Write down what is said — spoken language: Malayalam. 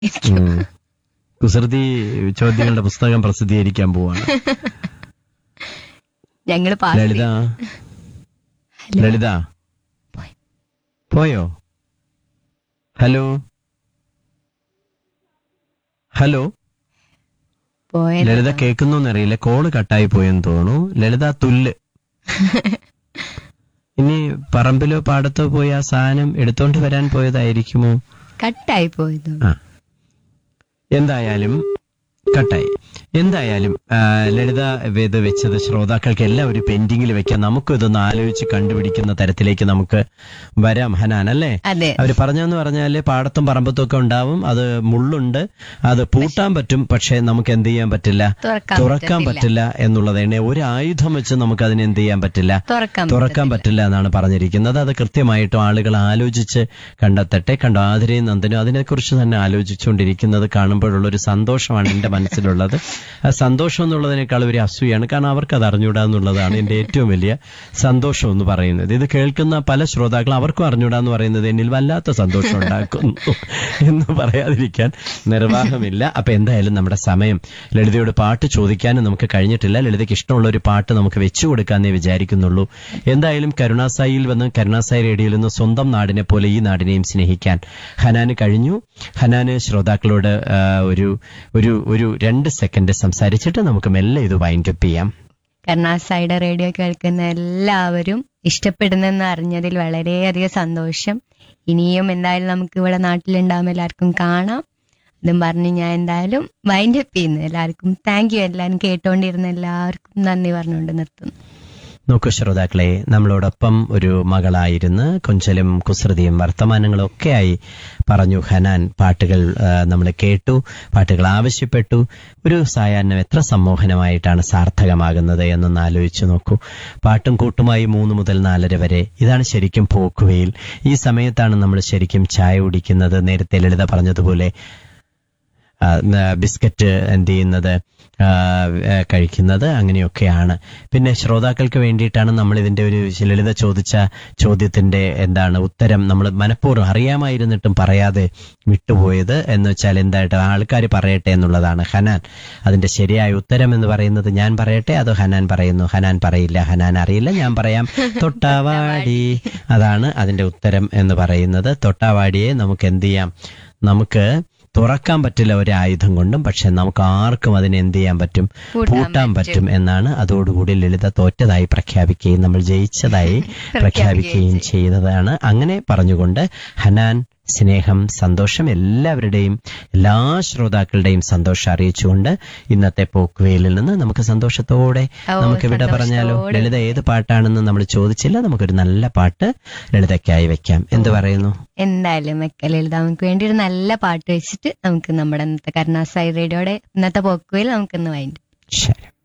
ഉം. കുസൃതി ചോദ്യങ്ങളുടെ പുസ്തകം പ്രസിദ്ധീകരിക്കാൻ പോവാണ് ഞങ്ങള് പാസ് ലളിത ഹലോ. ലളിത പോയോ ഹലോ ഹലോ പോയ ലളിത കേൾക്കുന്നോന്നറിയില്ല കോള് കട്ടായി പോയെന്ന് തോന്നുന്നു ലളിത തുല്ല് ഇനി പറമ്പിലോ പാടത്തോ പോയി ആ സാധനം എടുത്തോണ്ട് വരാൻ പോയതായിരിക്കുമോ കട്ടായി പോയത് ആ എന്തായാലും കട്ടായി എന്തായാലും ആ, ലളിത ഇത് വെച്ചത് ശ്രോതാക്കൾക്ക് എല്ലാം ഒരു പെൻഡിങ്ങിൽ വെക്കാം നമുക്കും ഇതൊന്ന് ആലോചിച്ച് കണ്ടുപിടിക്കുന്ന തരത്തിലേക്ക് നമുക്ക് വരാം ഹനാൻ അല്ലേ അതെ അവര് പറഞ്ഞെന്ന് പറഞ്ഞാല് പാടത്തും പറമ്പത്തും ഒക്കെ ഉണ്ടാവും അത് മുള്ളുണ്ട് അത് പൂട്ടാൻ പറ്റും പക്ഷെ നമുക്ക് എന്ത് ചെയ്യാൻ പറ്റില്ല തുറക്കാൻ തുറക്കാൻ പറ്റത്തില്ല. പറ്റില്ല എന്നുള്ളതാണ് ഒരു ആയുധം വെച്ച് നമുക്ക് അതിനെ എന്ത് ചെയ്യാൻ പറ്റില്ല തുറക്കാൻ തുറക്കാൻ പറ്റില്ല എന്നാണ് പറഞ്ഞിരിക്കുന്നത് അത് കൃത്യമായിട്ടും ആളുകൾ ആലോചിച്ച് കണ്ടെത്തട്ടെ കണ്ടോ ആതിരയും നന്ദനും അതിനെക്കുറിച്ച് തന്നെ ആലോചിച്ചുകൊണ്ടിരിക്കുന്നത് കാണുമ്പോഴുള്ള ഒരു സന്തോഷമാണ് എന്റെ മനസ്സിലുള്ളത് ആ സന്തോഷം എന്നുള്ളതിനേക്കാൾ ഒരു അസൂയാണ് കാരണം അവർക്ക് അത് അറിഞ്ഞൂടാ എന്നുള്ളതാണ് എന്റെ ഏറ്റവും വലിയ സന്തോഷം എന്ന് പറയുന്നത് ഇത് കേൾക്കുന്ന പല ശ്രോതാക്കളും അവർക്കും അറിഞ്ഞൂടാ എന്ന് പറയുന്നത് എന്നിൽ വല്ലാത്ത സന്തോഷം ഉണ്ടാക്കുന്നു എന്ന് പറയാതിരിക്കാൻ നിർവാഹമില്ല അപ്പൊ എന്തായാലും നമ്മുടെ സമയം ലളിതയോട് പാട്ട് ചോദിക്കാനും നമുക്ക് കഴിഞ്ഞിട്ടില്ല ലളിതയ്ക്ക് ഇഷ്ടമുള്ള ഒരു പാട്ട് നമുക്ക് വെച്ചു കൊടുക്കാന്നേ വിചാരിക്കുന്നുള്ളൂ എന്തായാലും കരുണാസായിയിൽ വന്ന് കരുണാസായി റേഡിയോയിൽ നിന്ന് സ്വന്തം നാടിനെ പോലെ ഈ നാടിനെയും സ്നേഹിക്കാൻ ഹനാന് കഴിഞ്ഞു ഹനാന് ശ്രോതാക്കളോട് ആ, ഒരു ഒരു ഒരു രണ്ട് സെക്കൻഡ് സംസാരിച്ചിട്ട് നമുക്ക് മെല്ലെ ഇത് വൈൻഡ് അപ്പ് ചെയ്യാം കർണാസായുടെ റേഡിയോ കേൾക്കുന്ന എല്ലാവരും ഇഷ്ടപ്പെടുന്നെന്ന് അറിഞ്ഞതിൽ വളരെയധികം സന്തോഷം ഇനിയും എന്തായാലും നമുക്ക് ഇവിടെ നാട്ടിലുണ്ടാവുമ്പോൾ എല്ലാവർക്കും കാണാം അതും പറഞ്ഞ് ഞാൻ എന്തായാലും വൈൻഡ് അപ്പ് ചെയ്യുന്നു എല്ലാവർക്കും താങ്ക് യു എല്ലാവരും കേട്ടോണ്ടിരുന്ന എല്ലാവർക്കും നന്ദി പറഞ്ഞുകൊണ്ട് നിർത്തുന്നു നോക്കൂ ശ്രോതാക്കളെ നമ്മളോടൊപ്പം ഒരു മകളായിരുന്ന് കൊഞ്ചലും കുസൃതിയും വർത്തമാനങ്ങളും ഒക്കെയായി പറഞ്ഞു ഹനാൻ പാട്ടുകൾ നമ്മൾ കേട്ടു പാട്ടുകൾ ആവശ്യപ്പെട്ടു ഒരു സായാഹ്നം എത്ര സമ്മോഹനമായിട്ടാണ് സാർത്ഥകമാകുന്നത് എന്നൊന്ന് ആലോചിച്ചു നോക്കൂ പാട്ടും കൂട്ടുമായി മൂന്ന് മുതൽ നാലര വരെ ഇതാണ് ശരിക്കും പോക്കുവയിൽ ഈ സമയത്താണ് നമ്മൾ ശരിക്കും ചായ കുടിക്കുന്നത് നേരത്തെ ലളിത പറഞ്ഞതുപോലെ ആ, ന- ബിസ്ക്കറ്റ് എന്ത് ചെയ്യുന്നത് ആ, ആ, കഴിക്കുന്നത് അങ്ങനെയൊക്കെയാണ് പിന്നെ ശ്രോതാക്കൾക്ക് വേണ്ടിയിട്ടാണ് നമ്മൾ ഇതിന്റെ ഒരു ലളിത ചോദിച്ച ചോദ്യത്തിന്റെ എന്താണ് ഉത്തരം നമ്മൾ മനഃപൂർവ്വം അറിയാമായിരുന്നിട്ടും പറയാതെ വിട്ടുപോയത് എന്ന് വെച്ചാൽ എന്തായിട്ട് ആൾക്കാർ പറയട്ടെ എന്നുള്ളതാണ് ഹനാൻ അതിന്റെ ശരിയായ ഉത്തരം എന്ന് പറയുന്നത് ഞാൻ പറയട്ടെ അതോ ഹനാൻ പറയുന്നു ഹനാൻ പറയില്ല ഹനാൻ അറിയില്ല ഞാൻ പറയാം തൊട്ടാവാടി അതാണ് അതിന്റെ ഉത്തരം എന്ന് പറയുന്നത് തൊട്ടാവാടിയെ നമുക്ക് എന്ത് ചെയ്യാം നമുക്ക് തുറക്കാൻ പറ്റില്ല ഒരു ആയുധം കൊണ്ടും പക്ഷെ നമുക്ക് ആർക്കും അതിനെ എന്ത് ചെയ്യാൻ പറ്റും പൂട്ടാൻ പൂട്ടാൻ പറ്റും എന്നാണ് അതോടുകൂടി ലളിത തോറ്റതായി പ്രഖ്യാപിക്കുകയും നമ്മൾ ജയിച്ചതായി പ്രഖ്യാപിക്കുകയും ചെയ്തതാണ് അങ്ങനെ പറഞ്ഞുകൊണ്ട് ഹനാൻ സ്നേഹം സന്തോഷം എല്ലാവരുടെയും എല്ലാ ശ്രോതാക്കളുടെയും സന്തോഷം അറിയിച്ചുകൊണ്ട് ഇന്നത്തെ പോക്കുവെയിലിൽ നിന്ന് നമുക്ക് സന്തോഷത്തോടെ ഓ, നമുക്ക് വിട പറഞ്ഞാലോ സന്തോഷത്തോടെ. ലളിത ഏത് പാട്ടാണെന്ന് നമ്മൾ ചോദിച്ചില്ല നമുക്കൊരു നല്ല പാട്ട് ലളിതയ്ക്കായി വെക്കാം എന്ത് പറയുന്നു എന്തായാലും വെക്കലിൽ നമുക്ക് വേണ്ടി ഒരു നല്ല പാട്ട് വെച്ചിട്ട് നമുക്ക് നമ്മുടെ ഇന്നത്തെ കരുണാസായി റേഡിയോയുടെ ഇന്നത്തെ പോക്കുവയിൽ നമുക്കിന്ന് വൈൻഡ് ശരി